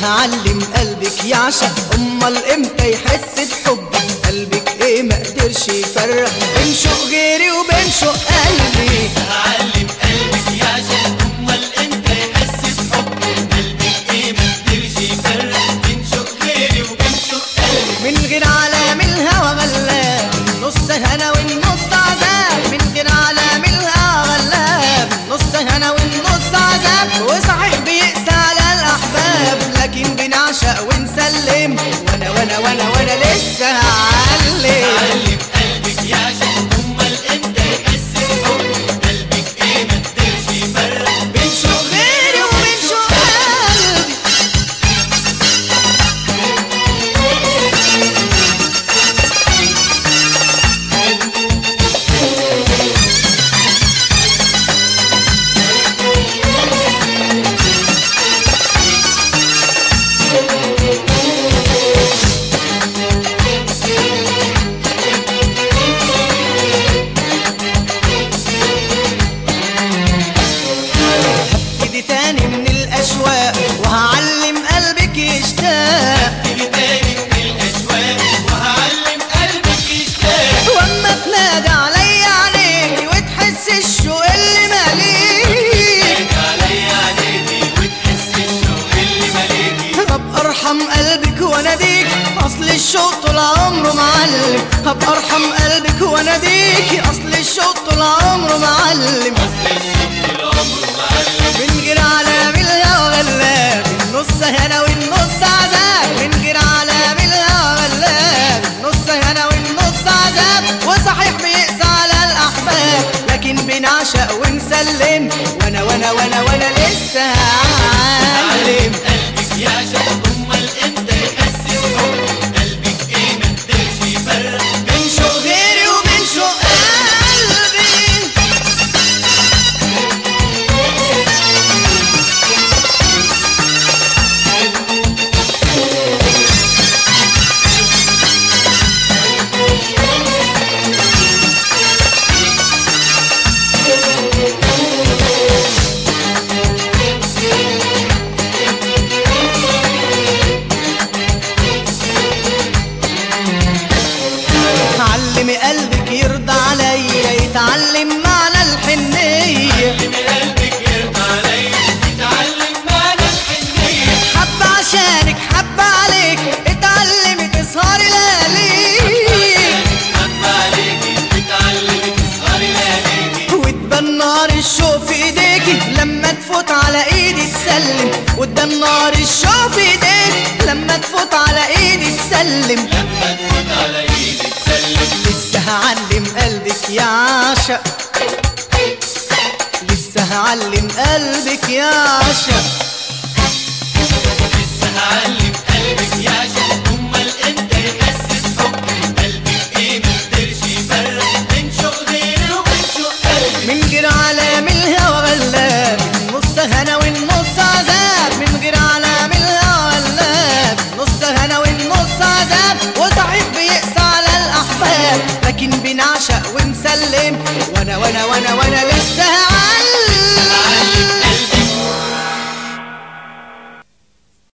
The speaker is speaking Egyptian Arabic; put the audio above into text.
هعلم قلبك يعشق امال امتى يحس بحبي قلبك ايه ما قدرش يفرق بين شوق غيري وبين شوق قلبي هعلم قلبك يعشق امال امتى يحس بحب قلبك ايه ما قدرش يفرق بين شوق غيري وبين شوق قلبي من غير علام الهوى غلاب نص هنا والنص عذاب من غير علام الهوى غلاب نص هنا والنص عذاب وصحيح بيقسى على الاحباب لكن بنعشق ونسلم وانا وانا وانا وانا لسه هعلم هعلم قلبك يعشق امال امتى يحس بحب قلبك ايه ما قدرش يفرق بين شوق غيري وبين شوق قلبي ابتدي تاني من الاشواق وهعلم قلبك يشتاق تيجي تاني من الاشواق وهعلم قلبك يشتاق واما تنادى عليا عليكي وتحس الشوق اللي ماليك عليا عليكي وتحس الشوق اللي مالكي هبقى ارحم قلبك واناديك اصل الشوق طول عمره معلم هبقى ارحم قلبك واناديك اصل الشوق طول عمره معلم اصل الشوق طول عمره معلم من غير علام الهوى غلاب النص هنا والنص عذاب من غير علام الهوى غلاب النص هنا والنص عذاب وصحيح بيقسى على الاحباب لكن بنعشق ونسلم وانا وانا وانا وانا لسه هعلم قلبك يعشق امال امتى يحس بحب قلبك ايه ما قدرش يفرق بين شوق غيري وبين شوق قلبي علمي قلبك يرضى عليا يتعلم معنى الحنية اللي قلبك يرضى عليا يتعلم معنى الحنية حب عشانك حب عليك اتعلمي تسهري لياليك حب عليكي تتعلمي تسهري لياليكي وتبان نار الشوق في ايديكي لما تفوت على ايدي تسلم وتبان نار الشوق في ايديك لما تفوت على ايدي تسلم لما تفوت على ايدي تسلم لسه هعلم قلبك يعشق لسه هعلم قلبك يعشق لسه هعلم قلبك يعشق امال امتى يحس بحب قلبك ايه ما قدرش يفرق بين شوق غيري وبين شوق قلبي من غير علام الهوى غلاب نص هنا والنص عذاب من غير علام الهوى غلاب نص هنا والنص عذاب وصحيح بيقسى على الاحباب لكن بنعشق ونسلم وانا وانا وانا وانا لسه هعلم